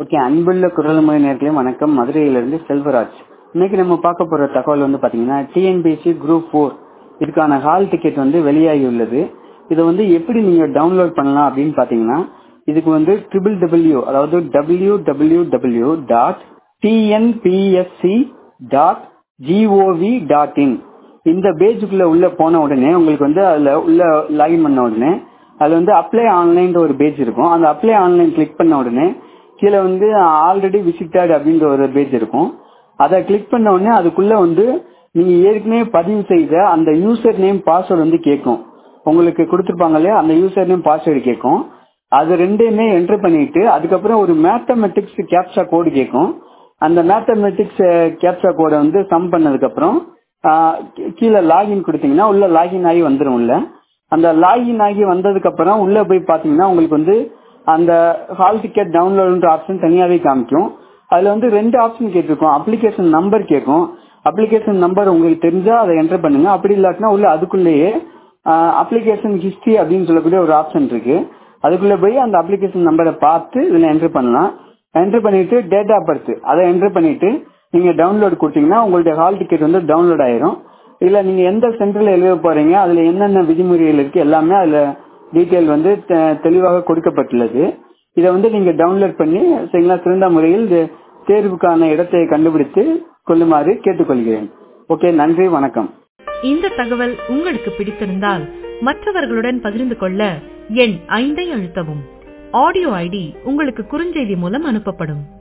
okay அன்புள்ள குரல்மொழி நேர்களே வணக்கம் மதுரையிலிருந்து செல்வராஜ் இன்னைக்கு நம்ம பார்க்க போற தகவல் வந்து பாத்தீங்கன்னா டிஎன்பிஎஸ்சி குரூப் ஃபோர் இதுக்கான ஹால் டிக்கெட் வந்து வெளியாகி உள்ளது இதை வந்து எப்படி நீங்க டவுன்லோட் பண்ணலாம் அப்படின்னு பாத்தீங்கன்னா இதுக்கு வந்து ட்ரிபிள் டபிள்யூ அதாவது W W W dot TNPSC dot GOV dot in இந்த பேஜுக்குள்ள உள்ள போன உடனே உங்களுக்கு வந்து அதுல உள்ள லாகின் பண்ண உடனே அதுல வந்து அப்ளை ஆன்லைன் ஒரு பேஜ் இருக்கும் அந்த அப்ளை ஆன்லைன் கிளிக் பண்ண உடனே கீழே வந்து ஆல்ரெடி விசிட்டட் அப்படின்ற ஒரு பேஜ் இருக்கும் அதை கிளிக் பண்ண உடனே அதுக்குள்ள வந்து நீங்க ஏற்கனவே பதிவு செய்த அந்த யூசர் நேம் பாஸ்வேர்டு வந்து கேட்கும் உங்களுக்கு கொடுத்துருப்பாங்க இல்லையா அந்த யூசர் நேம் பாஸ்வேர்டு கேட்கும் அது ரெண்டையுமே என்டர் பண்ணிட்டு அதுக்கப்புறம் ஒரு மேத்தமெட்டிக்ஸ் கேப்சா கோடு கேட்கும் அந்த மேத்தமெட்டிக்ஸ் கேப்சா கோடை வந்து சம் பண்ணதுக்கு அப்புறம் கீழே லாகின் கொடுத்தீங்கன்னா உள்ள லாகின் ஆகி வந்துடும் உள்ள அந்த லாகின் ஆகி வந்ததுக்கு அப்புறம் உள்ள போய் பாத்தீங்கன்னா உங்களுக்கு வந்து அந்த ஹால் டிக்கெட் டவுன்லோடுன்ற ஆப்ஷன் தனியாவே காமிக்கும் அதுல வந்து ரெண்டு ஆப்ஷன் கேட்டிருக்கும் அப்ளிகேஷன் நம்பர் கேட்கும் அப்ளிகேஷன் நம்பர் உங்களுக்கு தெரிஞ்சா அதை என்டர் பண்ணுங்க அப்படி இல்லாட்டினா உள்ள அதுக்குள்ளேயே அப்ளிகேஷன் ஹிஸ்டரி அப்படின்னு சொல்லக்கூடிய ஒரு ஆப்ஷன் இருக்கு அதுக்குள்ள போய் அந்த அப்ளிகேஷன் நம்பரை பார்த்து இதுல என்டர் பண்ணலாம் என்டர் பண்ணிட்டு டேட் ஆஃப் பர்த் அதை என்டர் பண்ணிட்டு நீங்க டவுன்லோட் கொடுத்தீங்கன்னா உங்களுடைய ஹால் டிக்கெட் வந்து டவுன்லோட் ஆயிரும் இல்ல நீங்க எந்த சென்டர்ல எழுத போறீங்க அதுல என்னென்ன விதிமுறைகள் இருக்கு எல்லாமே அதுல டீட்டெயில் வந்து தெளிவாக கொடுக்கப்பட்டுள்ளது இதை வந்து நீங்க டவுன்லோட் பண்ணி சரிங்களா சிறந்த முறையில் தேர்வுக்கான இடத்தை கண்டுபிடித்து கொள்ளுமாறு கேட்டுக்கொள்கிறேன் ஓகே நன்றி வணக்கம் இந்த தகவல் உங்களுக்கு பிடித்திருந்தால் மற்றவர்களுடன் பகிர்ந்து கொள்ள எண் ஐந்தை அழுத்தவும் ஆடியோ ஐடி உங்களுக்கு குறுஞ்செய்தி மூலம் அனுப்பப்படும்